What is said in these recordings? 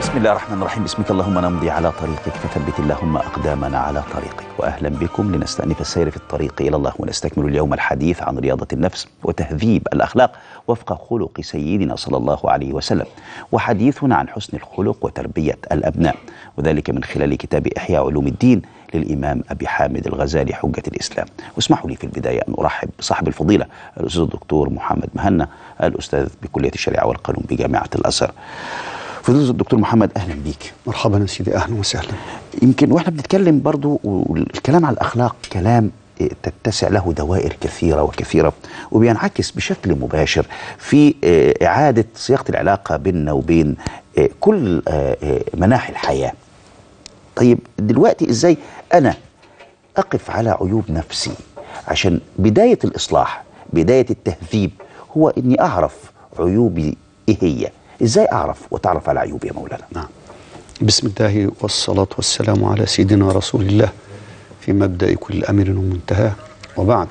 بسم الله الرحمن الرحيم بسمك اللهم نمضي على طريقك فثبت اللهم أقدامنا على طريقك وأهلا بكم لنستأنف السير في الطريق إلى الله ونستكمل اليوم الحديث عن رياضة النفس وتهذيب الأخلاق وفق خلق سيدنا صلى الله عليه وسلم وحديثنا عن حسن الخلق وتربية الأبناء وذلك من خلال كتاب إحياء علوم الدين للإمام أبي حامد الغزالي حجة الإسلام واسمحوا لي في البداية أن أرحب بصاحب الفضيلة الأستاذ الدكتور محمد مهنا الأستاذ بكلية الشريعة والقانون بجامعة الأزهر فضيلة الدكتور محمد أهلا بيك مرحبا يا سيدي اهلا وسهلا يمكن واحنا بنتكلم برضو والكلام على الأخلاق كلام تتسع له دوائر كثيرة وكثيرة وبينعكس بشكل مباشر في إعادة صياغة العلاقة بيننا وبين كل مناحي الحياة طيب دلوقتي إزاي أنا أقف على عيوب نفسي عشان بداية الإصلاح بداية التهذيب هو إني أعرف عيوبي إيه هي إزاي أعرف وتعرف على عيوبي يا مولانا نعم بسم الله والصلاة والسلام على سيدنا رسول الله في مبدأ كل أمر ومنتهاه وبعد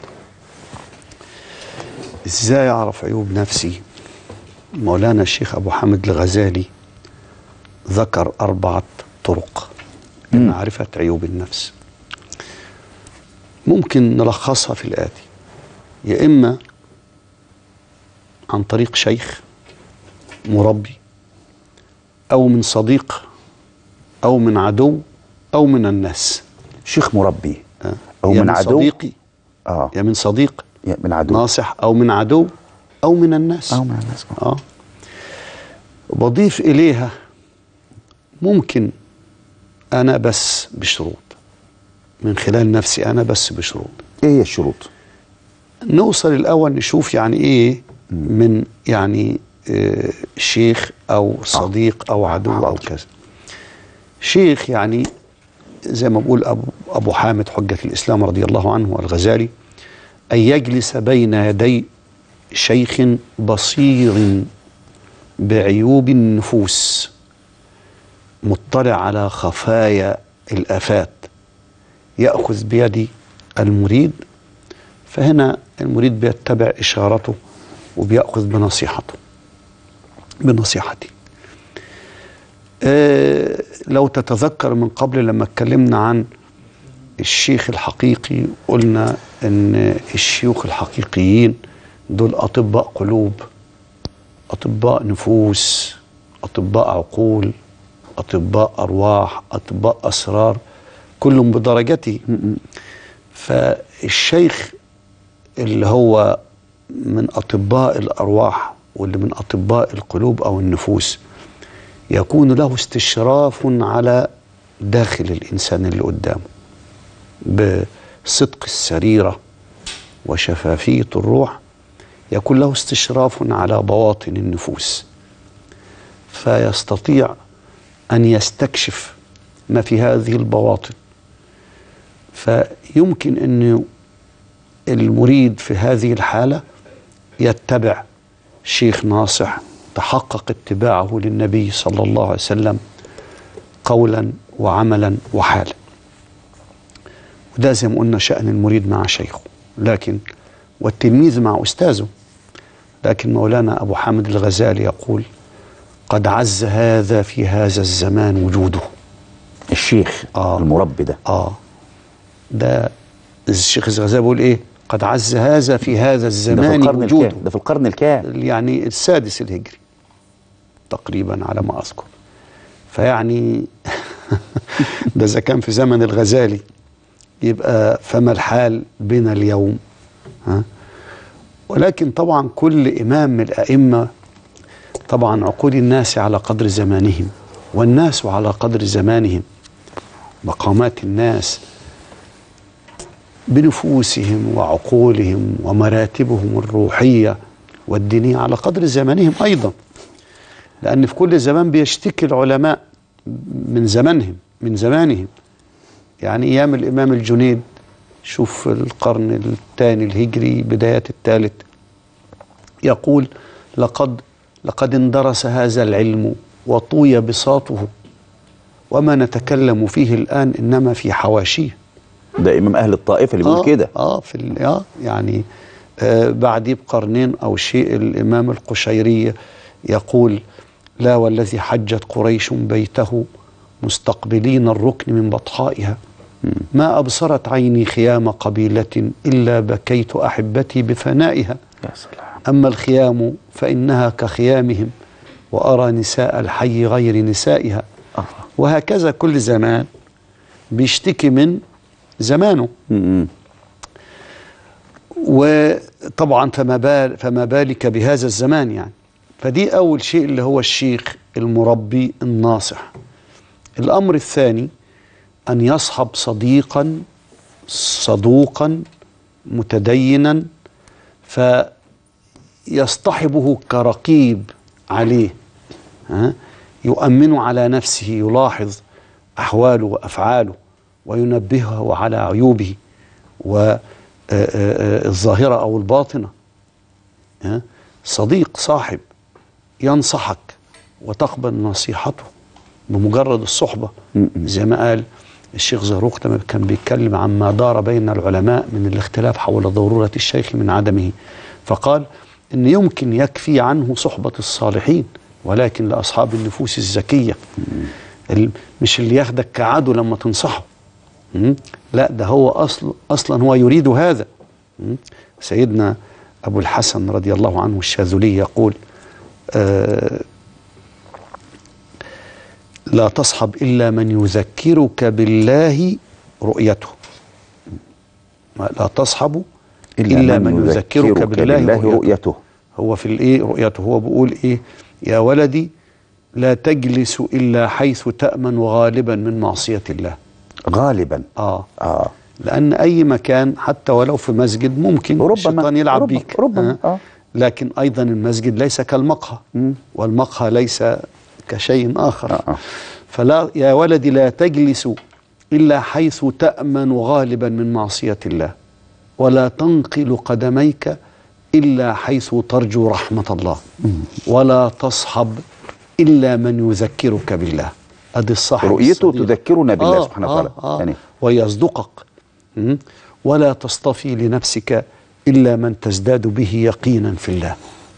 إزاي أعرف عيوب نفسي مولانا الشيخ أبو حامد الغزالي ذكر أربعة طرق لمعرفة عيوب النفس ممكن نلخصها في الآتي يا إما عن طريق شيخ مربي أو من صديق أو من عدو أو من الناس شيخ مربي آه. أو يا من عدو صديقي آه يا من صديق يا من عدو ناصح أو من عدو أو من الناس أو من الناس آه. بضيف إليها ممكن أنا بس بشروط من خلال نفسي أنا بس بشروط إيه هي الشروط نوصل الأول نشوف يعني إيه من يعني آه، شيخ أو صديق أو عدو أو حاضر. كذا شيخ يعني زي ما بقول أبو, أبو حامد حجة الإسلام رضي الله عنه الغزالي أن يجلس بين يدي شيخ بصير بعيوب النفوس مطلع على خفايا الآفات يأخذ بيد المريد فهنا المريد بيتبع إشارته وبيأخذ بنصيحته بنصيحتي آه لو تتذكر من قبل لما اتكلمنا عن الشيخ الحقيقي قلنا ان الشيوخ الحقيقيين دول اطباء قلوب اطباء نفوس اطباء عقول اطباء ارواح اطباء اسرار كل بدرجته فالشيخ اللي هو من اطباء الارواح واللي من اطباء القلوب او النفوس يكون له استشراف على داخل الانسان اللي قدامه بصدق السريره وشفافيه الروح يكون له استشراف على بواطن النفوس فيستطيع ان يستكشف ما في هذه البواطن فيمكن انه المريد في هذه الحاله يتبع شيخ ناصح تحقق اتباعه للنبي صلى الله عليه وسلم قولا وعملا وحالا وده زي ما قلنا شأن المريد مع شيخه لكن والتلميذ مع أستاذه لكن مولانا أبو حامد الغزالي يقول قد عز هذا في هذا الزمان وجوده الشيخ آه. المربي ده آه ده الشيخ الغزالي بيقول إيه قد عز هذا في هذا ده في الزمان القرن وجوده الكام ده في القرن الكام يعني السادس الهجري تقريبا على ما اذكر فيعني ده اذا كان في زمن الغزالي يبقى فما الحال بنا اليوم ها ولكن طبعا كل امام من الائمه طبعا عقول الناس على قدر زمانهم والناس على قدر زمانهم مقامات الناس بنفوسهم وعقولهم ومراتبهم الروحيه والدينيه على قدر زمانهم ايضا لان في كل زمان بيشتكي العلماء من زمانهم من زمانهم يعني ايام الامام الجنيد شوف في القرن الثاني الهجري بدايات الثالث يقول لقد لقد اندرس هذا العلم وطوي بساطه وما نتكلم فيه الان انما في حواشيه ده إمام أهل الطائفة اللي بيقول آه كده اه في ال- اه يعني آه بعديه بقرنين او شيء الامام القشيري يقول لا والذي حجت قريش بيته مستقبلين الركن من بطحائها ما أبصرت عيني خيام قبيلة إلا بكيت أحبتي بفنائها يا سلام أما الخيام فإنها كخيامهم وأرى نساء الحي غير نسائها آه. وهكذا كل زمان بيشتكي من زمانه م-م. وطبعا فما بال فما بالك بهذا الزمان يعني فدي أول شيء اللي هو الشيخ المربي الناصح الأمر الثاني أن يصحب صديقا صدوقا متدينا فيصطحبه كرقيب عليه ها يؤمن على نفسه يلاحظ أحواله وأفعاله وينبهه على عيوبه والظاهرة أو الباطنة ها؟ صديق صاحب ينصحك وتقبل نصيحته بمجرد الصحبة زي ما قال الشيخ زاروق لما كان بيتكلم عن ما دار بين العلماء من الاختلاف حول ضرورة الشيخ من عدمه فقال إن يمكن يكفي عنه صحبة الصالحين ولكن لأصحاب النفوس الزكية ال- مش اللي ياخدك كعدو لما تنصحه م? لا ده هو أصل أصلا هو يريد هذا م? سيدنا أبو الحسن رضي الله عنه الشاذلي يقول آه لا تصحب إلا من يذكرك بالله رؤيته ما- لا تصحب إلا, من يذكرك بالله, رؤيته. رؤيته هو في الايه رؤيته هو بيقول ايه يا ولدي لا تجلس الا حيث تامن غالبا من معصيه الله غالبا اه اه لان اي مكان حتى ولو في مسجد ممكن ربما- الشيطان يلعب ربما- بيك ربما، آه. لكن ايضا المسجد ليس كالمقهى مم. والمقهى ليس كشيء اخر آه، آه. فلا يا ولدي لا تجلس الا حيث تامن غالبا من معصيه الله ولا تنقل قدميك الا حيث ترجو رحمه الله ولا تصحب الا من يذكرك بالله ادي الصاحب رؤيته الصديق. تذكرنا بالله سبحانه وتعالى. آه يعني- يعني ويصدقك م? ولا تصطفي لنفسك الا من تزداد به يقينا في الله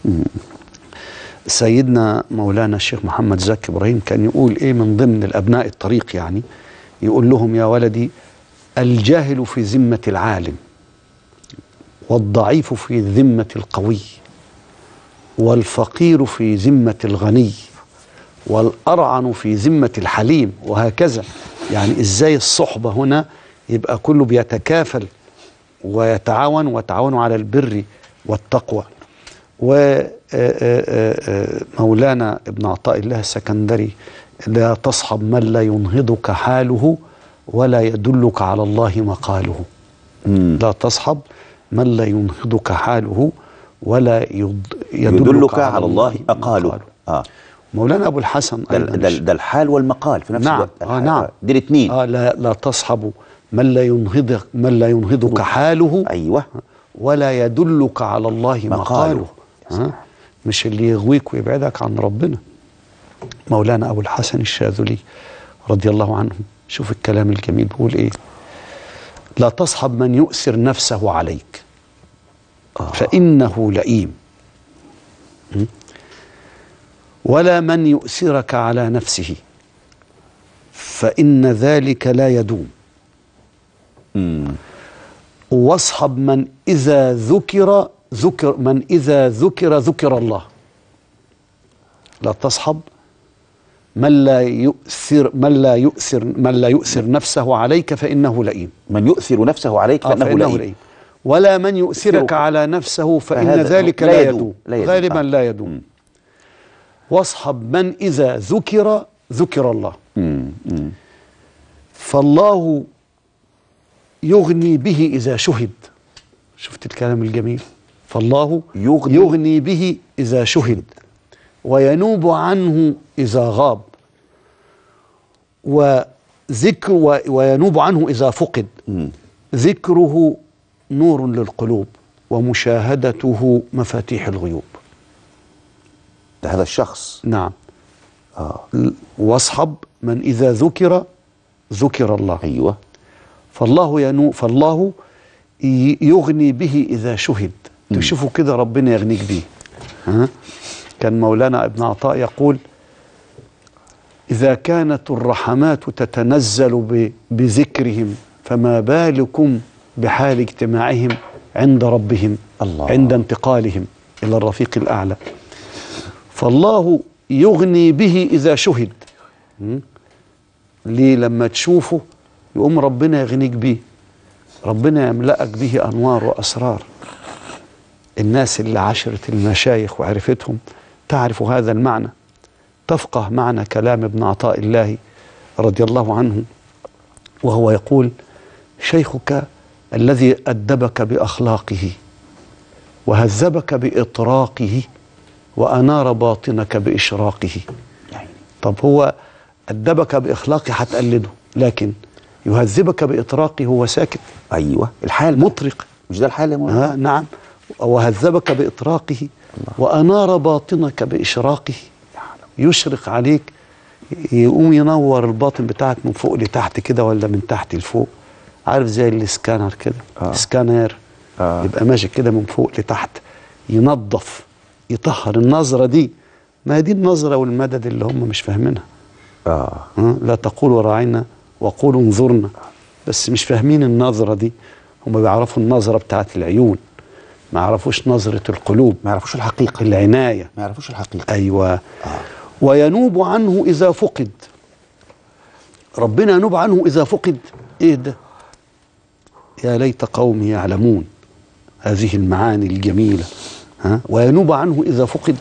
سيدنا مولانا الشيخ محمد زكي ابراهيم كان يقول ايه من ضمن الابناء الطريق يعني يقول لهم يا ولدي الجاهل في ذمه العالم والضعيف في ذمه القوي والفقير في ذمه الغني والارعن في ذمه الحليم وهكذا يعني ازاي الصحبه هنا يبقى كله بيتكافل ويتعاون وتعاونوا على البر والتقوى ومولانا ابن عطاء الله السكندري لا تصحب من لا ينهضك حاله ولا يدلك على الله مقاله مم. لا تصحب من لا ينهضك حاله ولا يض... يدلك على الله أقاله آه. مولانا ابو الحسن ده, أيضاً ده, ده الحال والمقال في نفس نعم الوقت آه نعم دي الاثنين آه لا لا تصحب من لا ينهضك من لا ينهضك حاله ايوه ولا يدلك على الله مقاله. مقاله ها؟ مش اللي يغويك ويبعدك عن ربنا مولانا أبو الحسن الشاذلي رضي الله عنه شوف الكلام الجميل بيقول إيه لا تصحب من يؤثر نفسه عليك فإنه لئيم م? ولا من يؤثرك على نفسه فإن ذلك لا يدوم مم. واصحب من إذا ذكر ذكر من إذا ذكر ذكر الله لا تصحب من لا يؤثر من لا يؤثر من لا يؤثر نفسه عليك فإنه لئيم من يؤثر نفسه عليك آه، فانه, لئيم ولا من يؤثرك يؤثرك. على نفسه فإن فهذا ذلك لا لا يدوم. يدوم لا يدوم. غالبا آه. لا يدوم واصحب من إذا ذكر ذكر الله مم. مم. فالله يغني به إذا شهد شفت الكلام الجميل فالله يغني- يغني به إذا شهد وينوب عنه إذا غاب وذكر و- وينوب عنه إذا فقد مم. ذكره نور للقلوب ومشاهدته مفاتيح الغيوب ده هذا الشخص نعم آه. ل- واصحب من إذا ذكر ذكر الله ايوه فالله ينو فالله ي- يغني به اذا شهد تشوفوا كده ربنا يغنيك بيه ها كان مولانا ابن عطاء يقول إذا كانت الرحمات تتنزل ب- بذكرهم فما بالكم بحال اجتماعهم عند ربهم الله. عند انتقالهم إلى الرفيق الأعلى فالله يغني به إذا شهد م? ليه لما تشوفه يقوم ربنا يغنيك بيه ربنا يملأك به أنوار وأسرار الناس اللي عاشرت المشايخ وعرفتهم تعرف هذا المعنى تفقه معنى كلام ابن عطاء الله رضي الله عنه وهو يقول شيخك الذي أدبك بأخلاقه وهذبك بإطراقه وأنار باطنك بإشراقه يعني طب هو أدبك بإخلاقه هتقلده لكن يهذبك بإطراقه هو ساكت ايوه الحال بقى. مطرق مش ده الحال يا مولانا ها نعم وهذبك بإطراقه وأنار باطنك بإشراقه يشرق عليك يقوم ينور الباطن بتاعك من فوق لتحت كده ولا من تحت لفوق عارف زي الاسكانر كده آه. سكانر آه. يبقى ماشي كده من فوق لتحت ينظف يطهر النظرة دي ما هي دي النظرة والمدد اللي هم مش فاهمينها اه ها؟ لا تقولوا راعينا وقولوا انظرنا بس مش فاهمين النظرة دي هم بيعرفوا النظرة بتاعت العيون ما يعرفوش نظرة القلوب ما يعرفوش الحقيقه العناية ما يعرفوش الحقيقه أيوة وينوب عنه إذا فقد ربنا ينوب عنه إذا فقد إيه ده يا ليت قومي يعلمون هذه المعاني الجميلة ها وينوب عنه إذا فقد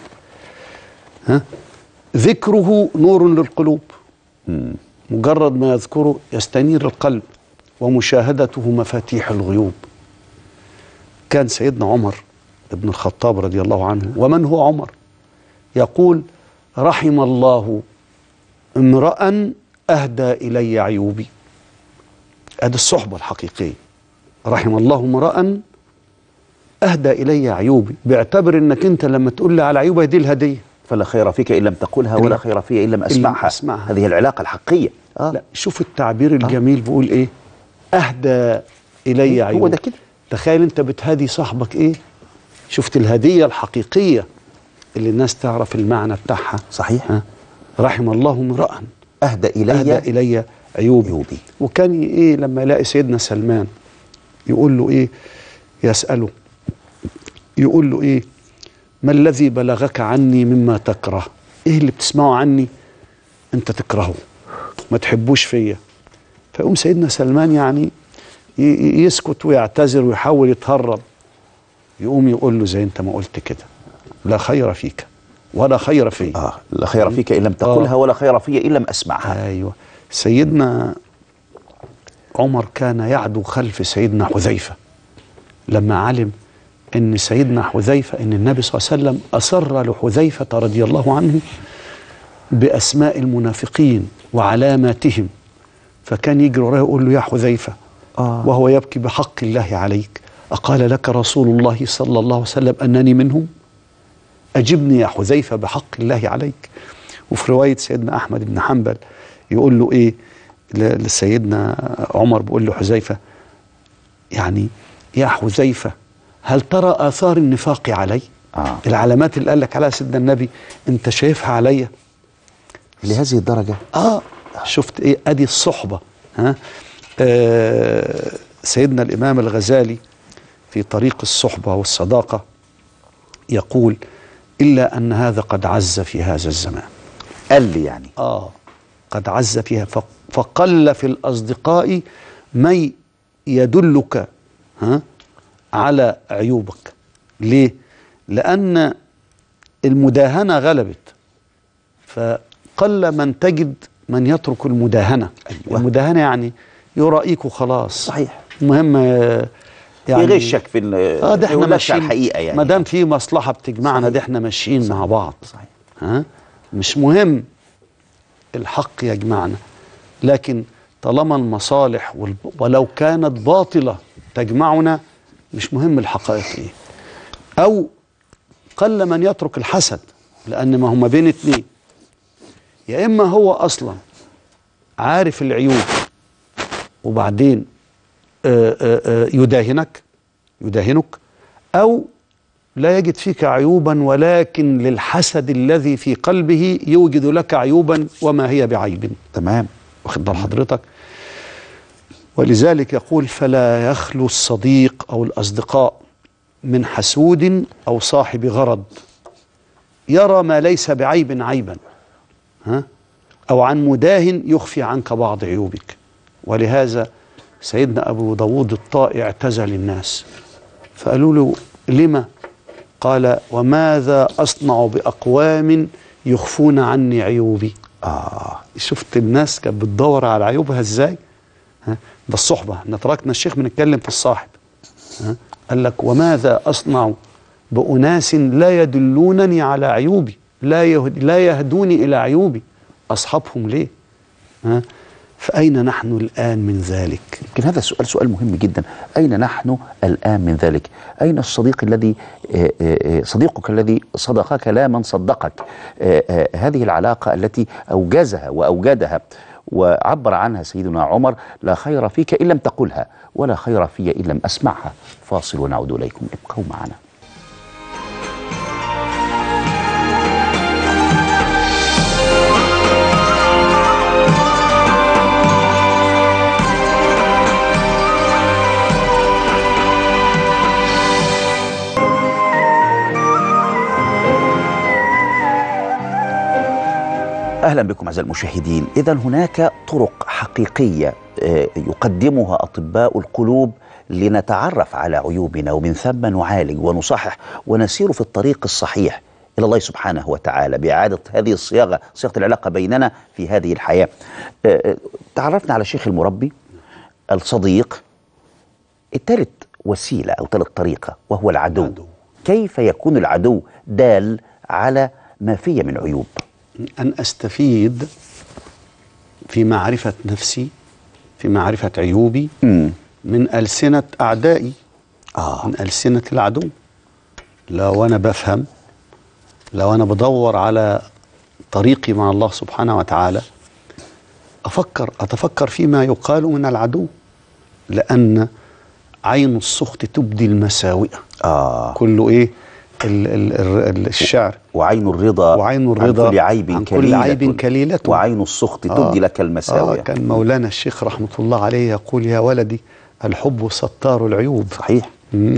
ها ذكره نور للقلوب مم. مجرد ما يذكره يستنير القلب ومشاهدته مفاتيح الغيوب كان سيدنا عمر بن الخطاب رضي الله عنه ومن هو عمر يقول رحم الله امرأ أهدى إلي عيوبي هذه الصحبة الحقيقية رحم الله امرأ أهدى إلي عيوبي بيعتبر إنك أنت لما تقول لي على عيوبي دي الهدية فلا خير فيك ان لم تقولها ولا إلا- خير في ان لم إن لم اسمعها أسمعها. هذه العلاقه الحقيقيه اه لا شوف التعبير الجميل بيقول ايه اهدى الي هو عيوب ده كده. تخيل انت بتهدي صاحبك ايه شفت الهديه الحقيقيه اللي الناس تعرف المعنى بتاعها صحيح. ها؟ رحم الله امرا اهدى الي اهدى الي عيوبي عيوبي. وكان ي- ايه لما يلاقي سيدنا سلمان يقول له ايه يساله يقول له ايه ما الذي بلغك عني مما تكره ايه اللي بتسمعه عني انت تكرهه ما تحبوش فيا فيقوم سيدنا سلمان يعني ي- ي- يسكت ويعتذر ويحاول يتهرب يقوم يقول له زي انت ما قلت كده لا خير فيك ولا خير فيا اه لا خير فيك ان لم تقولها ولا خير في ان لم اسمعها ايوه سيدنا عمر كان يعدو خلف سيدنا حذيفه لما علم ان سيدنا حذيفه ان النبي صلى الله عليه وسلم اصر لحذيفه رضي الله عنه باسماء المنافقين وعلاماتهم فكان يجري وراه يقول له يا حذيفه آه. وهو يبكي بحق الله عليك اقال لك رسول الله صلى الله عليه وسلم انني منهم أجبني يا حذيفة بحق الله عليك وفي رواية سيدنا أحمد بن حنبل يقول له إيه ل- لسيدنا عمر بيقول له حذيفة يعني يا حذيفة هل ترى آثار النفاق علي آه. العلامات اللي قال لك عليها سيدنا النبي أنت شايفها عليا لهذه الدرجه اه شفت ايه ادي الصحبه ها آه سيدنا الامام الغزالي في طريق الصحبه والصداقه يقول الا ان هذا قد عز في هذا الزمان قال لي يعني اه قد عز فيها ف- فقل في الاصدقاء من يدلك ها على عيوبك ليه لان المداهنه غلبت فقل من تجد من يترك المداهنه أيوة. المداهنه يعني يرائيك خلاص صحيح. المهم آه، يعني يغشك في ال- اه ده ما احنا يقولكش ماشيين الحقيقه يعني ما دام في مصلحه بتجمعنا صحيح. ده احنا ماشيين مع بعض صحيح ها مش مهم الحق يجمعنا لكن طالما المصالح والب... ولو كانت باطلة تجمعنا مش مهم الحقائق ايه او قل من يترك الحسد لان ما هما بين اتنين يا اما هو اصلا عارف العيوب وبعدين آه، آه، آه، يداهنك يداهنك او لا يجد فيك عيوبا ولكن للحسد الذي في قلبه يوجد لك عيوبا وما هي بعيب تمام واخد بال حضرتك ولذلك يقول فلا يخلو الصديق او الاصدقاء من حسود او صاحب غرض يرى ما ليس بعيب عيبا ها او عن مداه يخفي عنك بعض عيوبك ولهذا سيدنا ابو داود الطائي اعتزل الناس فقالوا له لما قال وماذا اصنع باقوام يخفون عني عيوبي اه شفت الناس كانت بتدور على عيوبها ازاي ها ده الصحبه احنا تركنا الشيخ بنتكلم في الصاحب ها قال لك وماذا اصنع باناس لا يدلونني على عيوبي لا يهد لا يهدوني الى عيوبي اصحابهم ليه ها فاين نحن الان من ذلك يمكن هذا السؤال سؤال مهم جدا أين نحن الآن من ذلك أين الصديق الذي آه، آه، آه، صديقك الذي صدقك لا من صدقك آه، آه، هذه العلاقة التي أوجزها وأوجدها وعبر عنها سيدنا عمر لا خير فيك إن لم تقلها ولا خير في إن لم أسمعها فاصل ونعود إليكم ابقوا معنا اهلا بكم اعزائي المشاهدين اذا هناك طرق حقيقيه آه، يقدمها اطباء القلوب لنتعرف على عيوبنا ومن ثم نعالج ونصحح ونسير في الطريق الصحيح الى الله سبحانه وتعالى باعاده هذه الصياغه صياغه العلاقه بيننا في هذه الحياه آه، آه، تعرفنا على الشيخ المربي الصديق الثالث وسيله او ثالث طريقه وهو العدو العدو. كيف يكون العدو دال على ما في من عيوب أن أستفيد في معرفة نفسي في معرفة عيوبي امم من ألسنة أعدائي اه من ألسنة العدو لو أنا بفهم لو أنا بدور على طريقي مع الله سبحانه وتعالى أفكر أتفكر فيما يقال من العدو لأن عين السخط تبدي المساوئ اه كله إيه ال ال ال الشعر وعين الرضا وعين الرضا عن كل عيب عن كل كليلة عيب كليلة. وعين السخط آه. تبدي لك المساوئ آه كان مولانا الشيخ رحمة الله عليه يقول يا ولدي الحب ستار العيوب صحيح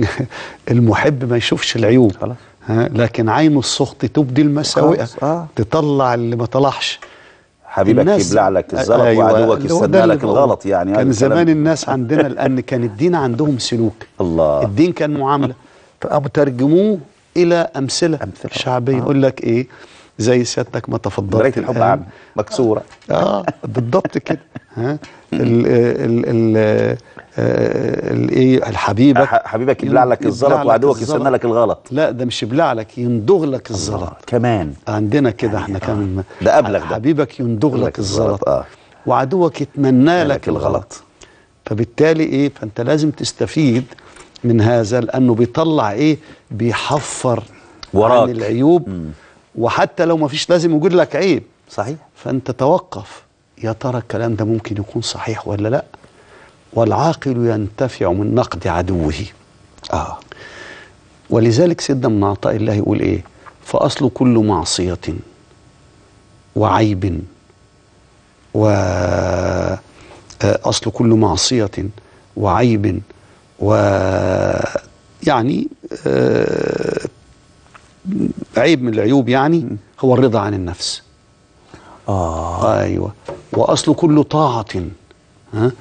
المحب ما يشوفش العيوب خلاص. ها لكن عين السخط تبدي المساوئ خلاص، آه. تطلع اللي ما طلعش حبيبك الناس- يبلع لك الزلط أيوة، وعدوك اللي هو يستنى ده اللي لك بقوله. الغلط يعني هذا كان الكلام. زمان الناس عندنا لأن كان الدين عندهم سلوك الله الدين كان معاملة فأبو ترجموه إلى أمثلة, أمثلة. شعبية آه. يقول لك إيه زي سيادتك ما تفضلت مرايه الحب الآن. عام مكسوره اه بالضبط كده ها ال ال ال ال ايه الحبيبك ح- حبيبك يبلع لك الزلط يبلع لك وعدوك الزلط. يستنى لك الغلط لا ده مش يبلع لك يندغ لك الزلط آه، كمان عندنا كده احنا كمان ده أبلغ ده. حبيبك يندغ لك لك الزلط آه. وعدوك يتمنى لك لك الغلط فبالتالي ايه فانت لازم تستفيد من هذا لانه بيطلع ايه بيحفر وراك. عن العيوب وحتى لو ما فيش لازم يوجد لك عيب صحيح فانت توقف يا ترى الكلام ده ممكن يكون صحيح ولا لا والعاقل ينتفع من نقد عدوه اه ولذلك سيدنا من عطاء الله يقول ايه فاصل كل معصيه وعيب و آه، اصل كل معصيه وعيب و يعني آه، عيب من العيوب يعني هو الرضا عن النفس اه ايوه واصل كل طاعه ها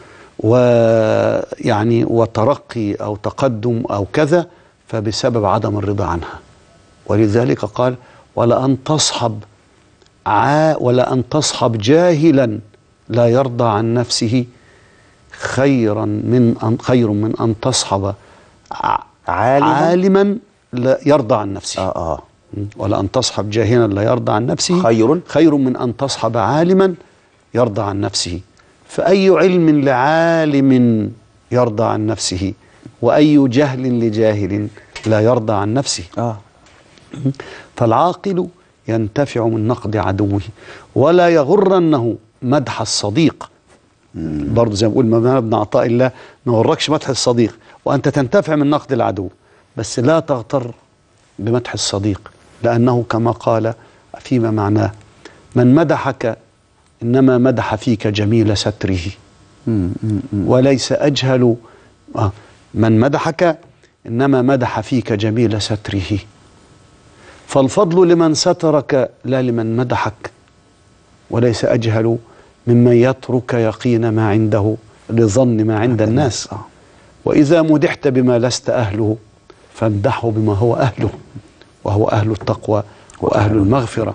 ويعني وترقي او تقدم او كذا فبسبب عدم الرضا عنها ولذلك قال ولا ان تصحب عا ولا ان تصحب جاهلا لا يرضى عن نفسه خيرا من أن خير من ان تصحب ع- عالما عالما لا يرضى عن نفسه اه اه ولا أن تصحب جاهلا لا يرضى عن نفسه خير. خير من أن تصحب عالما يرضى عن نفسه فأي علم لعالم يرضى عن نفسه وأي جهل لجاهل لا يرضى عن نفسه اه فالعاقل ينتفع من نقد عدوه ولا يغرنه مدح الصديق برضه زي ما بقول مولانا ابن عطاء الله ما وركش مدح الصديق وانت تنتفع من نقد العدو بس لا تغتر بمدح الصديق لأنه كما قال فيما معناه من مدحك إنما مدح فيك جميل ستره مم. مم. مم. وليس أجهل آه، من مدحك إنما مدح فيك جميل ستره فالفضل لمن سترك لا لمن مدحك وليس أجهل ممن يترك يقين ما عنده لظن ما عند الناس آه. وإذا مدحت بما لست أهله فامدحه بما هو أهله وهو أهل التقوى وأهل المغفرة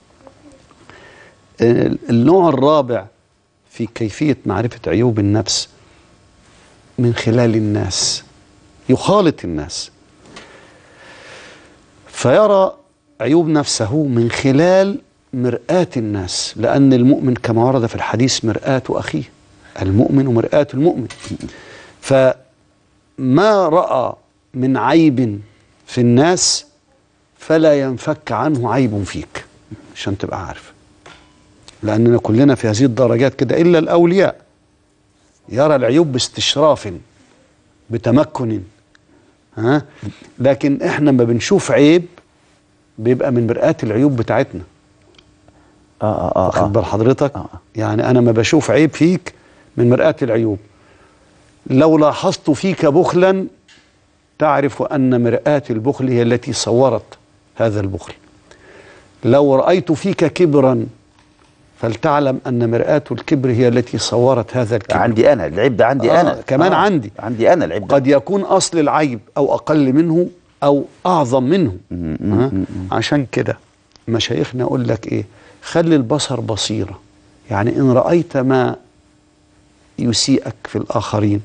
النوع الرابع في كيفية معرفة عيوب النفس من خلال الناس يخالط الناس فيرى عيوب نفسه من خلال مرآة الناس لأن المؤمن كما ورد في الحديث مرآة أخيه المؤمن مرآة المؤمن فما رأى من عيب في الناس فلا ينفك عنه عيب فيك عشان تبقى عارف لأننا كلنا في هذه الدرجات كده إلا الأولياء يرى العيوب باستشراف بتمكن ها لكن احنا ما بنشوف عيب بيبقى من مرآة العيوب بتاعتنا اه اه اه, واخد آه. بال حضرتك آه. يعني انا ما بشوف عيب فيك من مرآة العيوب لو لاحظت فيك بخلا تعرف ان مرآة البخل هي التي صورت هذا البخل لو رأيت فيك كبرا فلتعلم ان مرآة الكبر هي التي صورت هذا الكبر عندي انا العيب ده عندي آه، انا كمان عندي. عندي انا العيب ده قد يكون اصل العيب او اقل منه او اعظم منه مم، مم، ها؟ مم، عشان كده مشايخنا يقول لك ايه خلي البصر بصيره يعني ان رايت ما يسيئك في الاخرين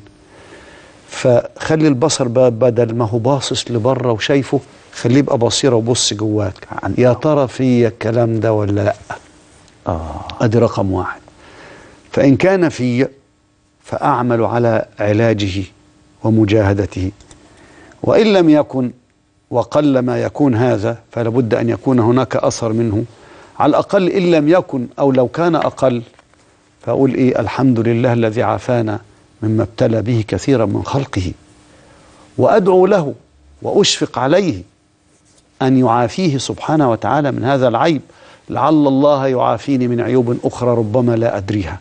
فخلي البصر بقى بدل ما هو باصص لبره وشايفه خليه يبقى بصيره وبص جواك عن- يا ترى في الكلام ده ولا لا اه ادي رقم واحد فان كان في فاعمل على علاجه ومجاهدته وان لم يكن وقل ما يكون هذا فلا بد ان يكون هناك اثر منه على الاقل ان لم يكن او لو كان اقل فاقول ايه الحمد لله الذي عافانا مما ابتلى به كثيرا من خلقه وادعو له واشفق عليه أن يعافيه سبحانه وتعالى من هذا العيب لعل الله يعافيني من عيوب أخرى ربما لا أدريها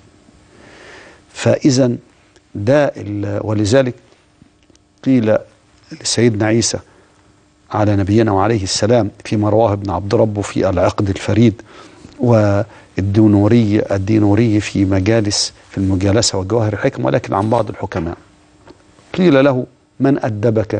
فإذا ده ال- ولذلك قيل لسيدنا عيسى على نبينا وعليه السلام فيما رواه ابن عبد ربه في العقد الفريد والدينوري الدينوري في مجالس في المجالسة وجواهر الحكم ولكن عن بعض الحكماء قيل له من أدبك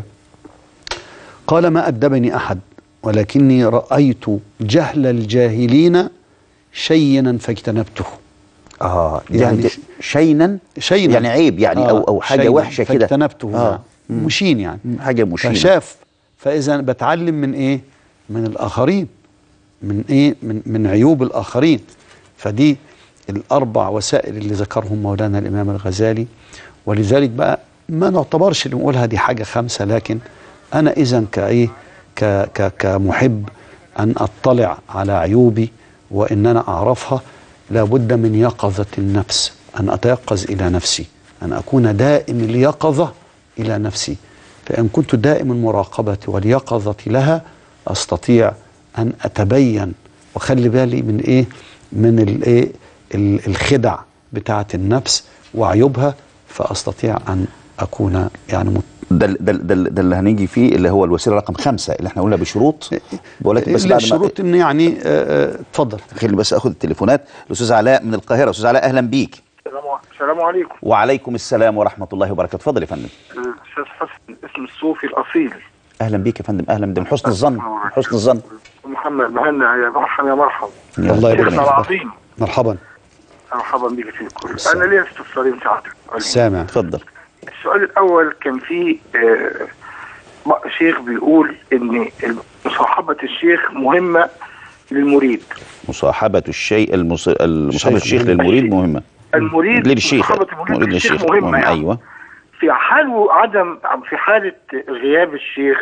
قال ما أدبني أحد ولكني رأيت جهل الجاهلين شينا فاجتنبته اه يعني يعني شينا شينا يعني عيب يعني او او حاجه شينا وحشه كده فاجتنبته اه نعم. مشين يعني مم، حاجه مشينه فشاف فإذا بتعلم من إيه؟ من الآخرين من إيه؟ من من عيوب الآخرين فدي الأربع وسائل اللي ذكرهم مولانا الإمام الغزالي ولذلك بقى ما نعتبرش اللي نقولها دي حاجة خمسة لكن أنا إذا كإيه؟ ك ك كمحب أن أطلع على عيوبي وإن أنا أعرفها لابد من يقظة النفس أن أتيقظ إلى نفسي أن أكون دائم اليقظة إلى نفسي فإن كنت دائم المراقبة واليقظة لها أستطيع أن أتبين وخلي بالي من إيه من الإيه ال- الخدع بتاعة النفس وعيوبها فأستطيع أن أكون يعني مت- ده ده ده, ده اللي هنيجي فيه اللي هو الوسيله رقم خمسة اللي احنا قلنا بشروط ولكن بس إلا بعد ما الشروط إن يعني آه، آه، اتفضل خليني بس اخد التليفونات الاستاذ علاء من القاهره استاذ علاء اهلا بيك السلام السلام عليكم وعليكم السلام ورحمه الله وبركاته اتفضل يا فندم الاستاذ حسن اسم الصوفي الاصيل اهلا بيك يا فندم اهلا من حسن الظن حسن الظن محمد مهنا يا مرحبا يا مرحبا الله يبارك شيخنا فيك. العظيم مرحبا مرحبا بك فيكم السلام. انا لي استفسارين سعادتك سامع اتفضل السؤال الاول كان في آه، بق- شيخ بيقول ان مصاحبه الشيخ مهمه للمريد مصاحبه الشيء المص... مصاحبه الشيخ الشيخ للمريد مهمه المريد للشيخ مصاحبه المريد مريد للشيخ للشيخ مهمه يعني. ايوه في حال عدم في حالة غياب الشيخ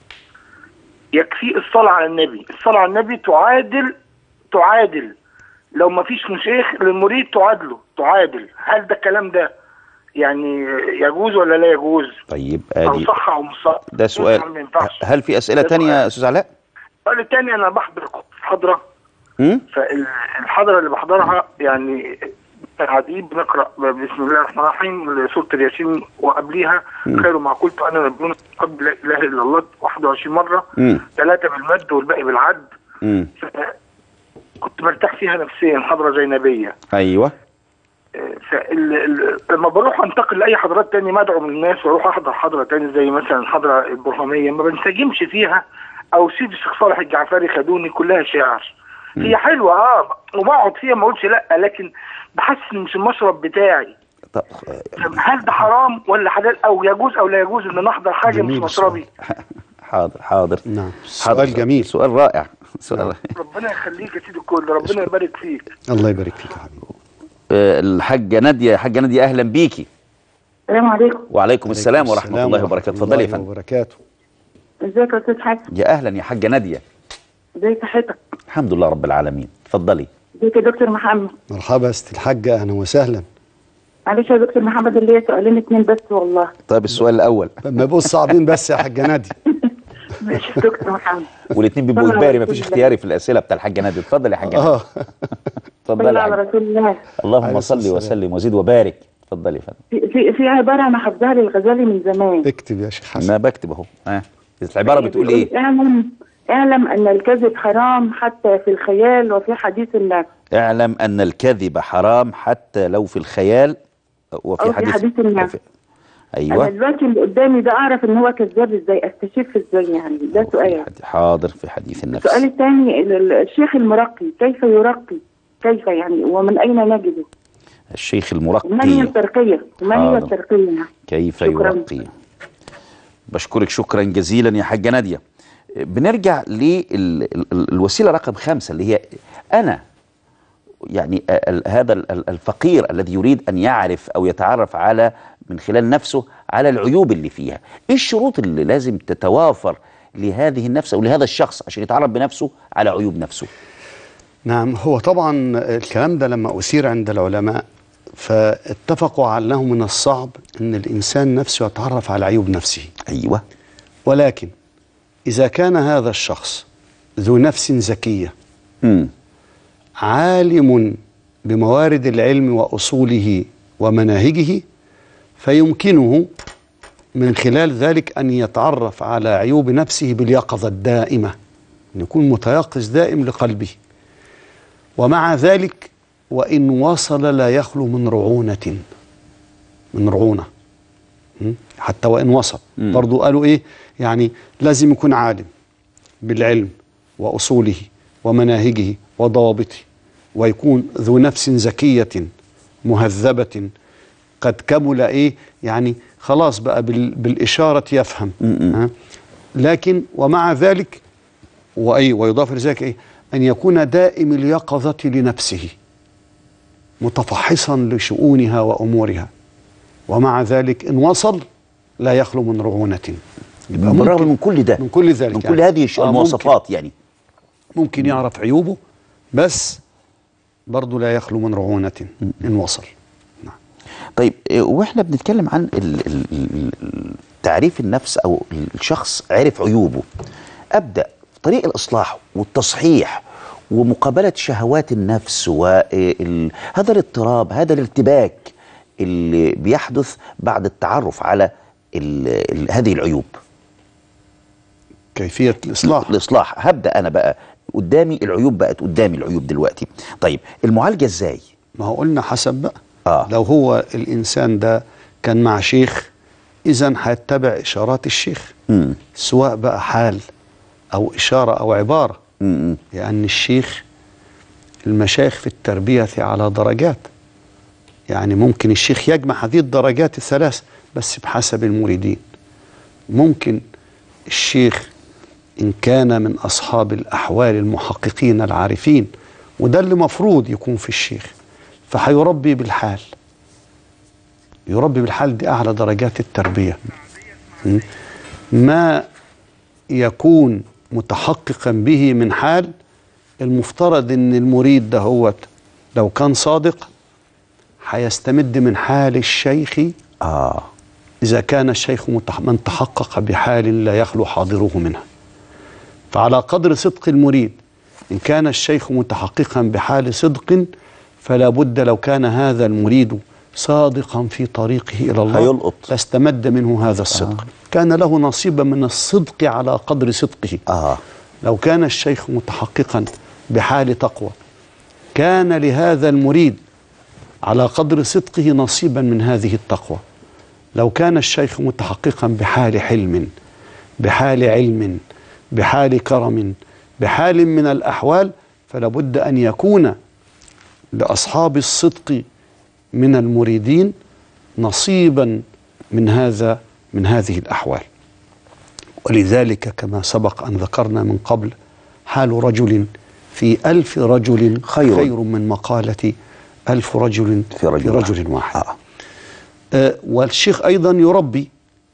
يكفي الصلاة على النبي الصلاة على النبي تعادل تعادل لو ما فيش شيخ للمريد تعادله تعادل هل ده الكلام ده يعني يجوز ولا لا يجوز طيب او ادي صح او مش صح ده سؤال ما ينفعش هل في اسئله ده تانية سؤال. يا استاذ علاء السؤال الثاني انا بحضر محاضره امم فالحضرة اللي بحضرها يعني قاعدين بنقرا بسم الله الرحمن الرحيم سوره الياسين وقبليها خير ما قلت انا نبيون قبل لا اله الا الله 21 مره امم ثلاثه بالمد والباقي بالعد امم كنت مرتاح فيها نفسيا محاضره زينبيه ايوه فلما بروح انتقل لاي حضارات تاني ما ادعو من الناس واروح احضر حضره تاني زي مثلا الحضره البرهانيه ما بنسجمش فيها او سيد الشيخ صالح الجعفري خدوني كلها شعر هي حلوه اه وبقعد فيها ما اقولش لا لكن بحس ان مش المشرب بتاعي طب طب هل ده حرام ولا حلال او يجوز او لا يجوز ان نحضر حاجه مش جميل مشربي حاضر حاضر نعم حاضر. سؤال جميل سؤال رائع سؤال رائع. ربنا يخليك يا سيدي الكل ربنا يبارك فيك الله يبارك فيك يا حبيبي آه، الحاجه ناديه حاجه ناديه اهلا بيكي السلام عليكم وعليكم السلام ورحمه السلام الله وبركاته اتفضلي يا الله فندم وبركاته ازيك يا استاذ حسن يا اهلا يا حاجه ناديه ازي صحتك الحمد لله رب العالمين اتفضلي ازيك يا دكتور محمد مرحبا يا ست الحاجة أهلا وسهلا معلش يا دكتور محمد اللي هي سؤالين اتنين بس والله طيب السؤال الاول ما يبقوا صعبين بس يا حاجة نادي ماشي يا دكتور محمد والاثنين بيبقوا صلى على اجباري رسول مفيش الله. اختياري في الاسئله بتاع الحاجه ناديه اتفضل يا حاجه ناديه اه اتفضلي صلى يا على حاجة. رسول الله اللهم عليه صل الصلاة وسلم وزد وبارك اتفضلي يا فندم في في, في عباره انا حافظاها للغزالي من زمان اكتب يا شيخ حسن ما بكتب اهو ها العباره بتقول بيقول ايه اعلم اعلم ان الكذب حرام حتى في الخيال وفي حديث النفس اعلم ان الكذب حرام حتى لو في الخيال وفي أو في حديث حديث النفس. وفي- انا ايوه دلوقتي اللي قدامي ده اعرف ان هو كذاب ازاي استشف ازاي يعني ده في سؤال حد- حاضر في حديث النفس السؤال الثاني ال- ال- الشيخ المرقي كيف يرقي كيف يعني ومن اين نجده الشيخ وما هي المرقي الترقيه وما هي حاضر. الترقيه كيف شكراً. يرقي بشكرك شكرا جزيلا يا حاجة نادية بنرجع للوسيلة رقم خمسة اللي هي أنا يعني ال- هذا ال- الفقير الذي يريد أن يعرف أو يتعرف على من خلال نفسه على العيوب اللي فيها إيه الشروط اللي لازم تتوافر لهذه النفس أو لهذا الشخص عشان يتعرف بنفسه على عيوب نفسه نعم هو طبعا الكلام ده لما أثير عند العلماء فاتفقوا على أنه من الصعب أن الإنسان نفسه يتعرف على عيوب نفسه أيوة ولكن إذا كان هذا الشخص ذو نفس زكية مم. عالم بموارد العلم وأصوله ومناهجه فيمكنه من خلال ذلك أن يتعرف على عيوب نفسه باليقظة الدائمة أن يكون متيقظ دائم لقلبه ومع ذلك وإن وصل لا يخلو من رعونة من رعونة م? حتى وإن وصل مم. برضو قالوا إيه يعني لازم يكون عالم بالعلم وأصوله ومناهجه وضوابطه ويكون ذو نفس زكية مهذبة قد كمل إيه يعني خلاص بقى بال بالإشارة يفهم م-م. ها؟ لكن ومع ذلك وأي ويضاف لذلك إيه أن يكون دائم اليقظة لنفسه متفحصا لشؤونها وأمورها ومع ذلك إن وصل لا يخلو من رعونة يبقى بالرغم ممكن- من كل ده من كل ذلك من يعني. كل هذه الش- آه، ممكن- المواصفات يعني ممكن يعرف عيوبه بس برضه لا يخلو من رعونة إن وصل نعم. طيب إيه، واحنا بنتكلم عن ال- ال- ال- ال- تعريف النفس او الشخص عرف عيوبه ابدا في طريق الاصلاح والتصحيح ومقابله شهوات النفس وهذا الاضطراب هذا الارتباك اللي بيحدث بعد التعرف على ال ال هذه العيوب كيفية الإصلاح الاصلاح هبدا انا بقى قدامي العيوب بقت قدامي العيوب دلوقتي طيب المعالجه ازاي ما هو قلنا حسب بقى آه. لو هو الإنسان ده كان مع شيخ إذا هيتبع إشارات الشيخ مم. سواء بقى حال أو إشارة أو عبارة مم. لأن الشيخ المشايخ في التربية على درجات يعني ممكن الشيخ يجمع هذه الدرجات الثلاث بس بحسب المريدين ممكن الشيخ إن كان من أصحاب الأحوال المحققين العارفين وده اللي مفروض يكون في الشيخ فهيربي بالحال يربي بالحال دي أعلى درجات التربية م? ما يكون متحققا به من حال المفترض ان المريد ده هو لو كان صادق هيستمد من حال الشيخ اه إذا كان الشيخ متح- من تحقق بحال لا يخلو حاضره منها فعلى قدر صدق المريد إن كان الشيخ متحققا بحال صدق فلا بد لو كان هذا المريد صادقا في طريقه إلى الله هيلقط. لاستمد منه هذا الصدق كان له نصيب من الصدق على قدر صدقه اه لو كان الشيخ متحققا بحال تقوى كان لهذا المريد على قدر صدقه نصيبا من هذه التقوى لو كان الشيخ متحققا بحال حلم بحال علم بحال كرم بحال من الأحوال فلا بد أن يكون لأصحاب الصدق من المريدين نصيبا من هذا من هذه الأحوال ولذلك كما سبق أن ذكرنا من قبل حال رجل في ألف رجل خير. خير من مقالة ألف رجل في رجل في واحد. رجل واحد آه. آه والشيخ أيضا يربي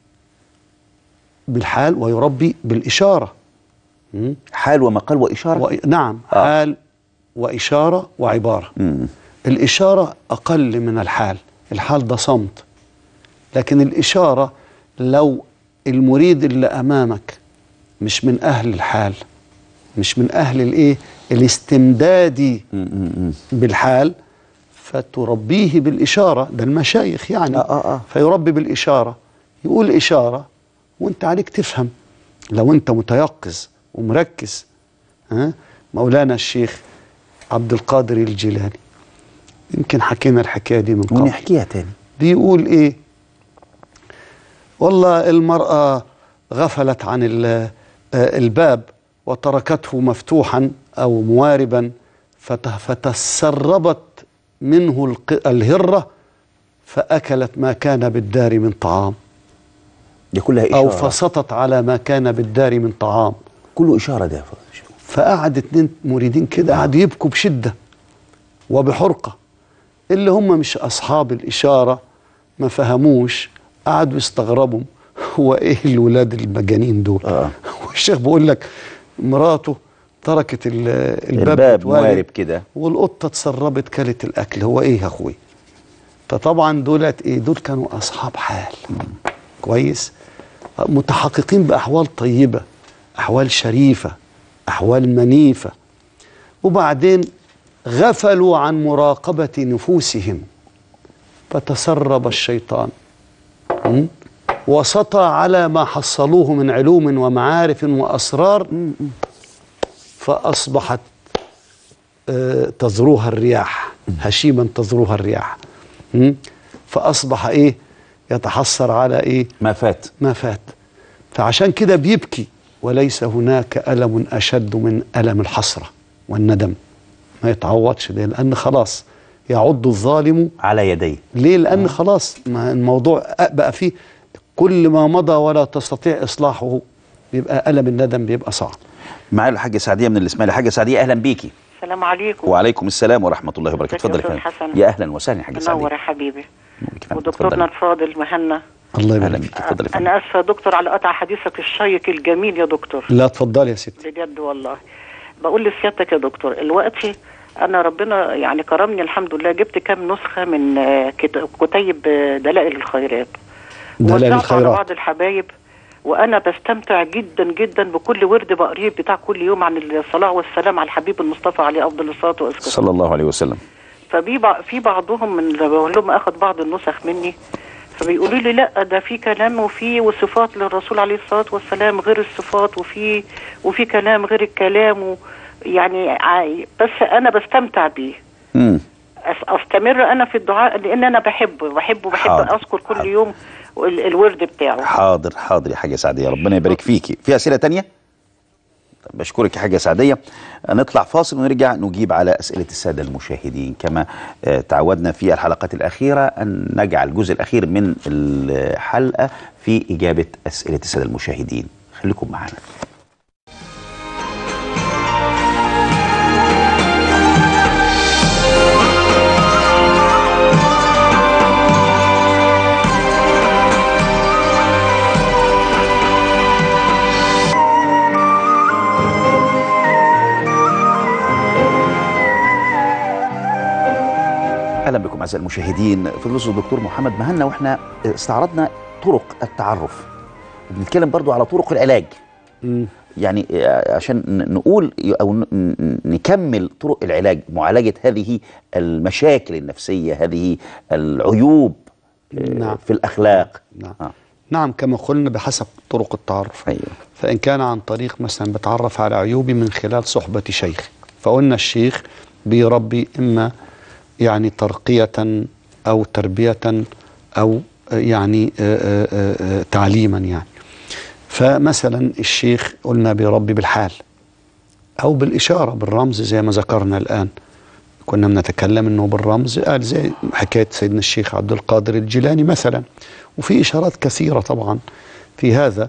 بالحال ويربي بالإشارة م? حال ومقال واشاره و... نعم آه. حال وإشارة وعبارة مم. الإشارة أقل من الحال الحال ده صمت لكن الإشارة لو المريد اللي أمامك مش من أهل الحال مش من أهل الإيه الاستمداد مم. مم. بالحال فتربيه بالإشارة ده المشايخ يعني آه، آه، آه. فيربي بالإشارة يقول إشارة وانت عليك تفهم لو انت متيقظ ومركز ها مولانا الشيخ عبد القادر الجيلاني يمكن حكينا الحكاية دي من قبل ونحكيها تاني بيقول ايه والله المرأة غفلت عن ال- آه، الباب وتركته مفتوحا أو مواربا فت- فتسربت منه الق- الهرة فأكلت ما كان بالدار من طعام دي كلها أو اشاره فسطت على ما كان بالدار من طعام كله اشاره ده فقعد اتنين مريدين كده قعدوا يبكوا بشدة وبحرقة اللي هم مش أصحاب الإشارة ما فهموش قعدوا يستغربوا هو إيه الولاد المجانين دول آه. والشيخ بيقول لك مراته تركت ال- الباب الباب متوالي موارب كده والقطة اتسربت كلت الأكل هو إيه يا أخوي فطبعا دولت إيه دول كانوا أصحاب حال كويس متحققين بأحوال طيبة أحوال شريفة أحوال منيفة وبعدين غفلوا عن مراقبة نفوسهم فتسرب الشيطان م? وسطى على ما حصلوه من علوم ومعارف وأسرار فأصبحت آه، تذروها الرياح هشيما تذروها الرياح م? فأصبح إيه يتحسر على إيه ما فات ما فات فعشان كده بيبكي وليس هناك ألم أشد من ألم الحسرة والندم ما يتعوضش ده لأن خلاص يعض الظالم على يديه ليه لأن خلاص ما الموضوع بقى فيه كل ما مضى ولا تستطيع إصلاحه يبقى ألم الندم بيبقى صعب معايا الحاجه سعديه من الاسماعيليه حاجه سعديه اهلا بيكي السلام عليكم وعليكم السلام ورحمه الله وبركاته ازيك يا اتفضل يا أستاذ فندم حسن؟ يا اهلا وسهلا يا حاجه منور سعديه يا حبيبي نورك يا فندم. ودكتورنا اتفضل. الفاضل مهنا الله اهلا يبارك بيك اتفضل يا فندم انا اسفه يا دكتور على قطع حديثك الشيق الجميل يا دكتور لا اتفضل يا ستي بجد والله بقول لسيادتك يا دكتور دلوقتي انا ربنا يعني كرمني الحمد لله جبت كام نسخه من آه، كت- كتيب آه، دلائل الخيرات دلائل ووزعته على الخيرات بعض الحبايب وانا بستمتع جدا جدا بكل ورد بقريه بتاع كل يوم عن الصلاه والسلام على الحبيب المصطفى عليه افضل الصلاه والسلام صلى الله عليه وسلم ففي بع- في بعضهم من اللي بقول لهم اخذ بعض النسخ مني فبيقولوا لي لا ده في كلام وفي وصفات للرسول عليه الصلاه والسلام غير الصفات وفي وفي كلام غير الكلام و يعني عاي- بس انا بستمتع بيه امم أس- استمر انا في الدعاء لان انا بحبه بحبه بحب حاضر، اذكر كل حاضر. يوم ال- الورد بتاعه حاضر حاضر يا حاجه سعديه ربنا يبارك فيكي في اسئله تانية طب بشكرك يا حاجه سعديه نطلع فاصل ونرجع نجيب على اسئله الساده المشاهدين كما آه، تعودنا في الحلقات الاخيره ان نجعل الجزء الاخير من الحلقه في اجابه اسئله الساده المشاهدين خليكم معنا اهلا بكم اعزائي المشاهدين فضل الدكتور محمد مهنا واحنا استعرضنا طرق التعرف بنتكلم برضو على طرق العلاج مم. يعني عشان ن- نقول او ن- ن- نكمل طرق العلاج معالجه هذه المشاكل النفسيه هذه العيوب آه، نعم. في الاخلاق نعم. آه. نعم كما قلنا بحسب طرق التعرف ايوه فإن كان عن طريق مثلا بتعرف على عيوبي من خلال صحبة شيخ فقلنا الشيخ بيربي إما يعني ترقية أو تربية أو آه، يعني آه، آه، آه، تعليما يعني فمثلا الشيخ قلنا بيربي بالحال أو بالإشارة بالرمز زي ما ذكرنا الآن كنا بنتكلم انه بالرمز قال زي حكايه سيدنا الشيخ عبد القادر الجيلاني مثلا وفي اشارات كثيره طبعا في هذا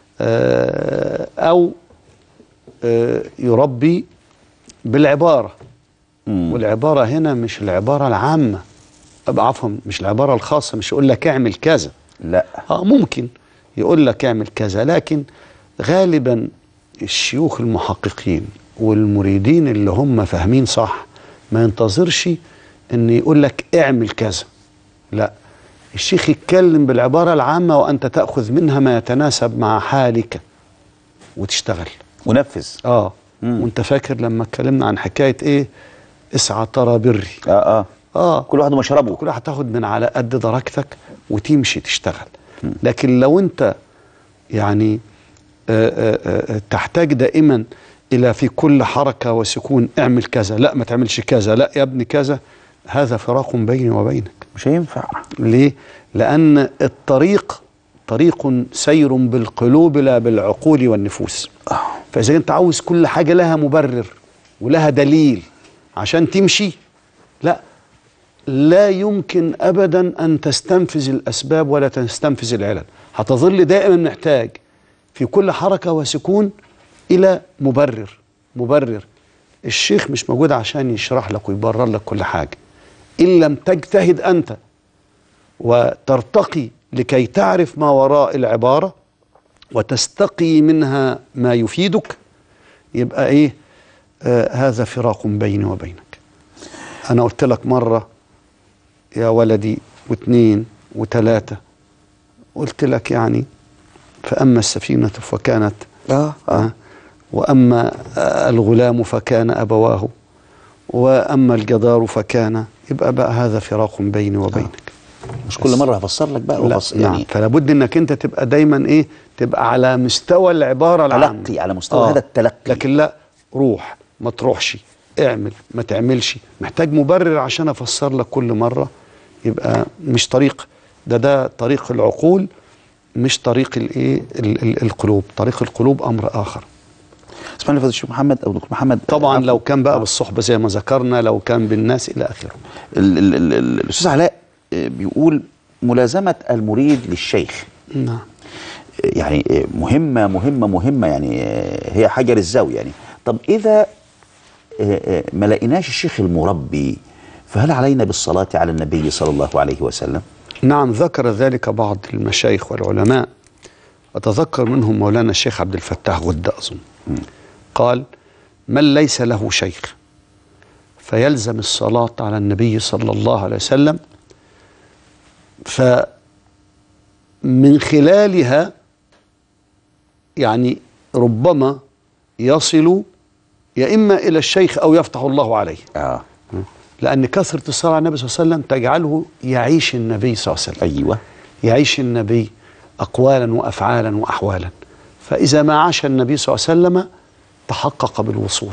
آه، او آه، يربي بالعباره مم. والعباره هنا مش العباره العامه أب- عفوا مش العباره الخاصه مش يقول لك اعمل كذا لا اه ممكن يقول لك اعمل كذا لكن غالبا الشيوخ المحققين والمريدين اللي هم فاهمين صح ما ينتظرش ان يقول لك اعمل كذا لا الشيخ يتكلم بالعبارة العامة وأنت تأخذ منها ما يتناسب مع حالك وتشتغل ونفذ اه مم. وانت فاكر لما اتكلمنا عن حكاية ايه اسعى ترى بري اه اه اه كل واحد مشربه كل واحد تاخد من على قد درجتك وتمشي تشتغل لكن لو انت يعني آه، آه، آه، تحتاج دائما الى في كل حركه وسكون اعمل كذا لا ما تعملش كذا لا يا ابني كذا هذا فراق بيني وبينك مش هينفع ليه لان الطريق طريق سير بالقلوب لا بالعقول والنفوس فاذا انت عاوز كل حاجه لها مبرر ولها دليل عشان تمشي لا لا يمكن ابدا ان تستنفذ الاسباب ولا تستنفذ العلل هتظل دائما محتاج في كل حركه وسكون الى مبرر مبرر الشيخ مش موجود عشان يشرح لك ويبرر لك كل حاجه ان لم تجتهد انت وترتقي لكي تعرف ما وراء العباره وتستقي منها ما يفيدك يبقى ايه آه هذا فراق بيني وبينك انا قلت لك مره يا ولدي واثنين وثلاثه قلت لك يعني فاما السفينه فكانت اه آه واما آه الغلام فكان ابواه واما الجدار فكان يبقى بقى هذا فراق بيني وبينك مش كل مره هفسر لك بقى لا وفص نعم يعني فلا بد انك انت تبقى دايما ايه تبقى على مستوى العباره العامه تلقي على مستوى هذا التلقي. لكن لا روح ما تروحش اعمل ما تعملش محتاج مبرر عشان افسر لك كل مره يبقى مش طريق ده ده طريق العقول مش طريق الايه ال- ال- القلوب طريق القلوب امر اخر اسمعني فضل الشيخ محمد او دكتور محمد طبعا آه، لو كان بقى بالصحبه زي ما ذكرنا لو كان بالناس الى اخره ال- ال- ال- ال- الاستاذ علاء آه، بيقول ملازمه المريد للشيخ نعم يعني مهمة مهمة مهمة يعني هي حجر الزاوية يعني طب إذا ما لقيناش الشيخ المربي فهل علينا بالصلاة على النبي صلى الله عليه وسلم نعم ذكر ذلك بعض المشايخ والعلماء أتذكر منهم مولانا الشيخ عبد الفتاح غدة أظن قال من ليس له شيخ فيلزم الصلاة على النبي صلى الله عليه وسلم فمن خلالها يعني ربما يصل يا إما إلى الشيخ أو يفتح الله عليه آه لأن كثرة الصلاة على النبي صلى الله عليه وسلم تجعله يعيش النبي صلى الله عليه وسلم أيوة يعيش النبي أقوالا وأفعالا وأحوالا فإذا ما عاش النبي صلى الله عليه وسلم تحقق بالوصول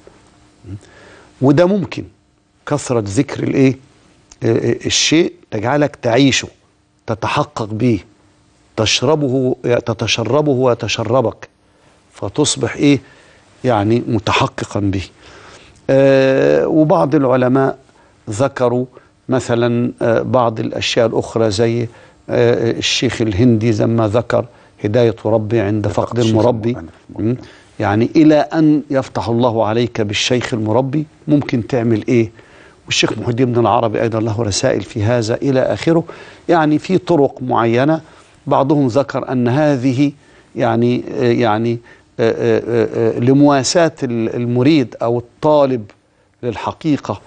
وده ممكن كثرة ذكر الإيه آه، آه، الشيء تجعلك تعيشه تتحقق به تشربه تتشربه ويتشربك فتصبح إيه يعني متحققا به آه، وبعض العلماء ذكروا مثلا آه، بعض الأشياء الأخرى زي آه، الشيخ الهندي لما ذكر هداية ربي عند فقد الشيخ المربي المربي. م? يعني إلى أن يفتح الله عليك بالشيخ المربي ممكن تعمل إيه والشيخ محي الدين بن العربي أيضا له رسائل في هذا إلى آخره يعني في طرق معينة بعضهم ذكر أن هذه يعني آه، يعني آه، آه، آه، لمواساة ال- المريد أو الطالب للحقيقة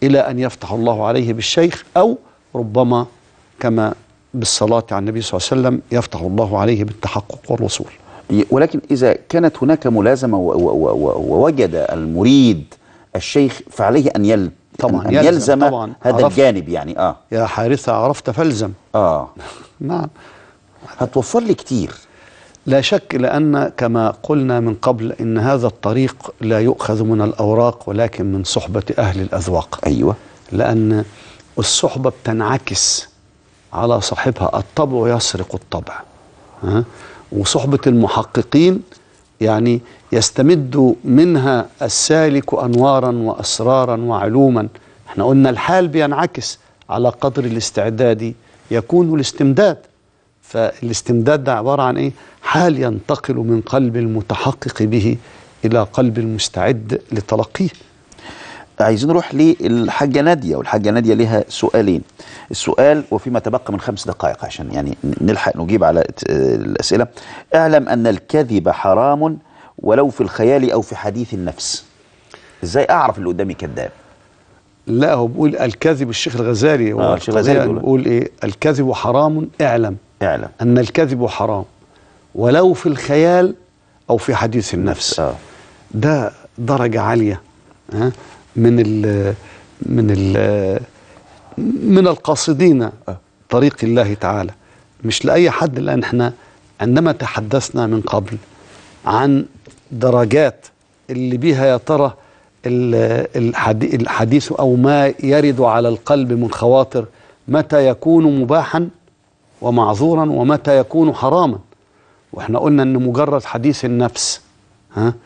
إلى أن يفتح الله عليه بالشيخ أو ربما كما بالصلاة على النبي صلى الله عليه وسلم يفتح الله عليه بالتحقق والوصول ولكن إذا كانت هناك ملازمة و- و- و- ووجد المريد الشيخ فعليه أن يل طبعاً، أن يلزم يلزم طبعاً. هذا عرفت. الجانب يعني اه يا حارثة عرفت فالزم اه نعم هتوفر لي كتير لا شك لأن كما قلنا من قبل إن هذا الطريق لا يؤخذ من الأوراق ولكن من صحبة أهل الأذواق ايوه لأن الصحبة بتنعكس على صاحبها الطبع يسرق الطبع ها؟ وصحبة المحققين يعني يستمد منها السالك أنوارا وأسرارا وعلوما احنا قلنا الحال بينعكس على قدر الاستعداد يكون الاستمداد فالاستمداد ده عبارة عن ايه حال ينتقل من قلب المتحقق به إلى قلب المستعد لتلقيه عايزين نروح للحاجة نادية والحاجة نادية لها سؤالين السؤال وفيما تبقى من خمس دقائق عشان يعني نلحق نجيب على ت- الأسئلة اعلم أن الكذب حرام ولو في الخيال أو في حديث النفس ازاي أعرف اللي قدامي كذاب لا هو بيقول الكذب الشيخ الغزالي هو آه، الشيخ الغزالي القضية بيقول. بيقول ايه الكذب حرام اعلم اعلم ان الكذب حرام ولو في الخيال او في حديث النفس آه. ده درجة عالية ها من ال من ال من القاصدين طريق الله تعالى مش لأي حد لأن احنا عندما تحدثنا من قبل عن درجات اللي بيها يا ترى ال- الحدي- الحديث أو ما يرد على القلب من خواطر متى يكون مباحا ومعذورا ومتى يكون حراما واحنا قلنا ان مجرد حديث النفس ها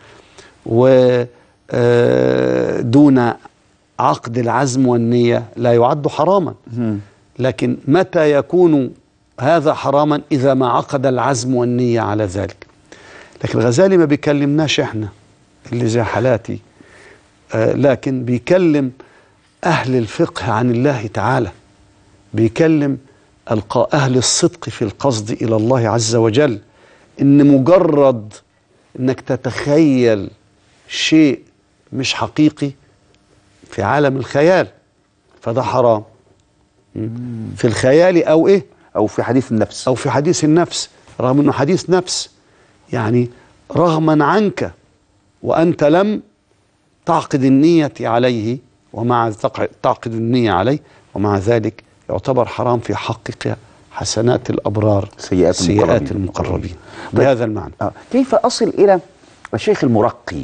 ودون عقد العزم والنية لا يعد حراما لكن متى يكون هذا حراما إذا ما عقد العزم والنية على ذلك لكن الغزالي ما بيكلمناش احنا اللي زي حالاتي آه لكن بيكلم أهل الفقه عن الله تعالى بيكلم القاء أهل الصدق في القصد إلى الله عز وجل إن مجرد إنك تتخيل شيء مش حقيقي في عالم الخيال فده حرام في الخيال أو إيه أو في حديث النفس أو في حديث النفس رغم أنه حديث نفس يعني رغما عنك وأنت لم تعقد النية عليه ومع تق- تعقد النية عليه ومع ذلك يعتبر حرام في حقك حسنات الأبرار سيئات سيئات المقربين. المقربين طيب. بهذا المعنى آه. كيف أصل إلى الشيخ المرقي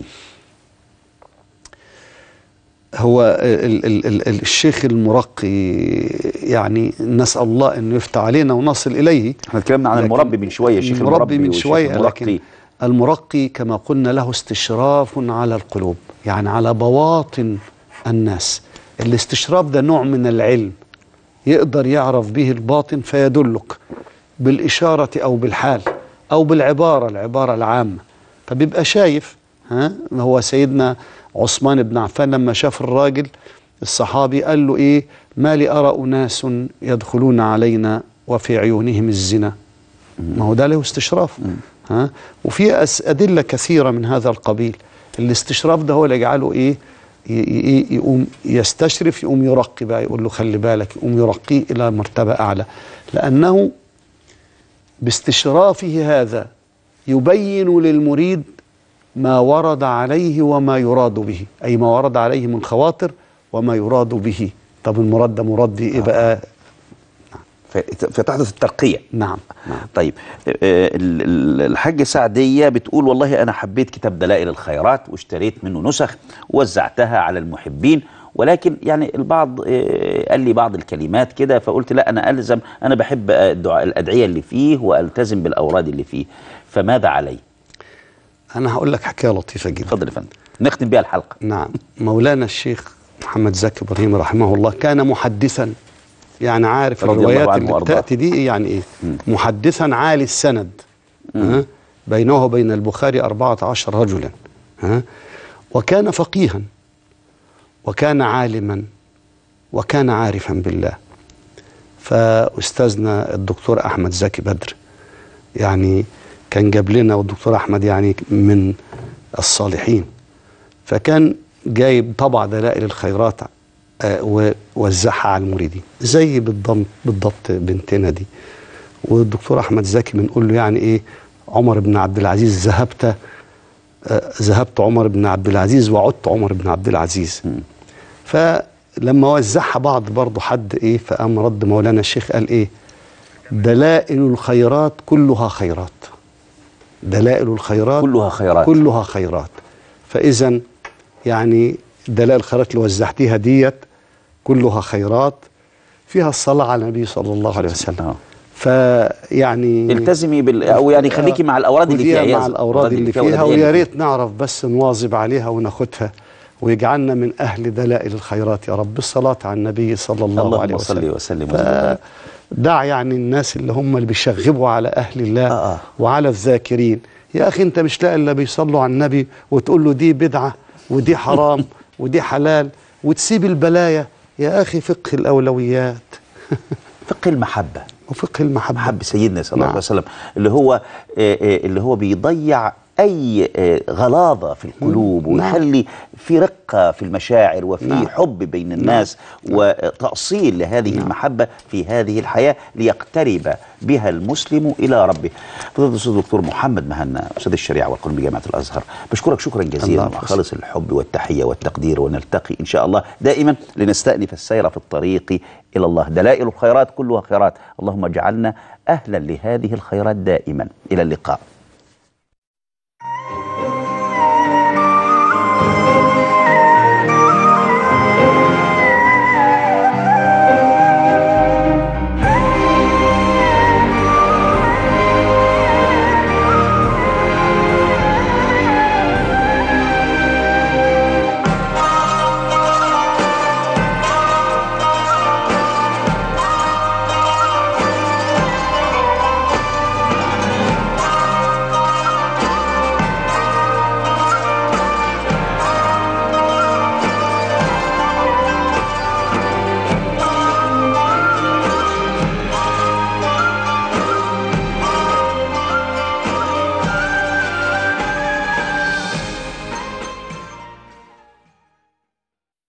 هو ال ال ال ال الشيخ المرقي يعني نسأل الله أنه يفتح علينا ونصل إليه احنا اتكلمنا عن لكن المربي من شوية الشيخ المربي المربي من والشيخ شوية المرقي. لكن المرقي كما قلنا له استشراف على القلوب يعني على بواطن الناس الاستشراف ده نوع من العلم يقدر يعرف به الباطن فيدلك بالإشارة أو بالحال أو بالعبارة العبارة العامة فبيبقى شايف ها هو سيدنا عثمان بن عفان لما شاف الراجل الصحابي قال له إيه ما لي أرى أناس يدخلون علينا وفي عيونهم الزنا ما هو ده له استشراف ها وفي أس- أدلة كثيرة من هذا القبيل الاستشراف ده هو اللي يجعله إيه ي- ي- يقوم يستشرف يقوم يرقي بقى يقول له خلي بالك يقوم يرقيه إلى مرتبة أعلى لأنه باستشرافه هذا يبين للمريد ما ورد عليه وما يراد به أي ما ورد عليه من خواطر وما يراد به طب المراد ده مراد بيه إيه بقى ف- فتحدث الترقية نعم نعم طيب آه، ال- ال- الحاجة سعدية بتقول والله أنا حبيت كتاب دلائل الخيرات واشتريت منه نسخ ووزعتها على المحبين ولكن يعني البعض آه، قال لي بعض الكلمات كده فقلت لا أنا ألزم أنا بحب الدعاء الأدعية اللي فيه وألتزم بالأوراد اللي فيه فماذا علي؟ أنا هقول لك حكاية لطيفة جدا اتفضل يا فندم نختم بيها الحلقة نعم مولانا الشيخ محمد زكي ابراهيم رحمه الله كان محدثا يعني عارف رضي الله الروايات عنه اللي وأرضاه. بتاتي دي يعني ايه محدثا عالي السند ها بينه وبين البخاري أربعة عشر رجلا ها وكان فقيها وكان عالما وكان عارفا بالله فأستاذنا الدكتور أحمد زكي بدر يعني كان جاب لنا والدكتور أحمد يعني من الصالحين فكان جايب طبع دلائل الخيرات آه، ووزعها على المريدين زي بالضبط بالضبط بنتنا دي والدكتور احمد زكي بنقول له يعني ايه عمر بن عبد العزيز ذهبت آه، ذهبت عمر بن عبد العزيز وعدت عمر بن عبد العزيز فلما وزعها بعض برضه حد ايه فقام رد مولانا الشيخ قال ايه دلائل الخيرات كلها خيرات دلائل الخيرات كلها خيرات كلها خيرات فاذا يعني دلائل الخيرات اللي وزعتيها ديت كلها خيرات فيها الصلاه على النبي صلى الله عليه وسلم آه. فيعني التزمي بال او يعني خليكي مع الاوراد اللي خديها فيها مع يا- الاوراد اللي فيها والأدعية ويا اللي ريت نعرف بس نواظب عليها وناخدها ويجعلنا من اهل دلائل الخيرات يا رب بالصلاه على النبي صلى الله اللهم عليه صل وسلم وسلم وزد دع يعني الناس اللي هم اللي بيشغبوا على اهل الله آه، آه. وعلى الذاكرين يا اخي انت مش لاقي الا بيصلوا على النبي وتقول له دي بدعه ودي حرام ودي حلال وتسيب البلايا يا اخي فقه الاولويات فقه المحبه وفقه المحبه محب سيدنا صلى الله نعم. عليه وسلم اللي هو آه، آه، اللي هو بيضيع اي آه، غلاظه في القلوب نعم. ويخلي في رقه في المشاعر وفي نعم. حب بين الناس وتاصيل لهذه المحبه في هذه الحياه ليقترب بها المسلم الى ربه. فضيله الاستاذ الدكتور محمد مهنا استاذ الشريعه والقانون بجامعه الازهر بشكرك شكرا جزيلا الله مع يحفظك. خالص الحب والتحيه والتقدير ونلتقي ان شاء الله دائما لنستأنف السير في الطريق الى الله دلائل الخيرات كلها خيرات اللهم اجعلنا اهلا لهذه الخيرات دائما الى اللقاء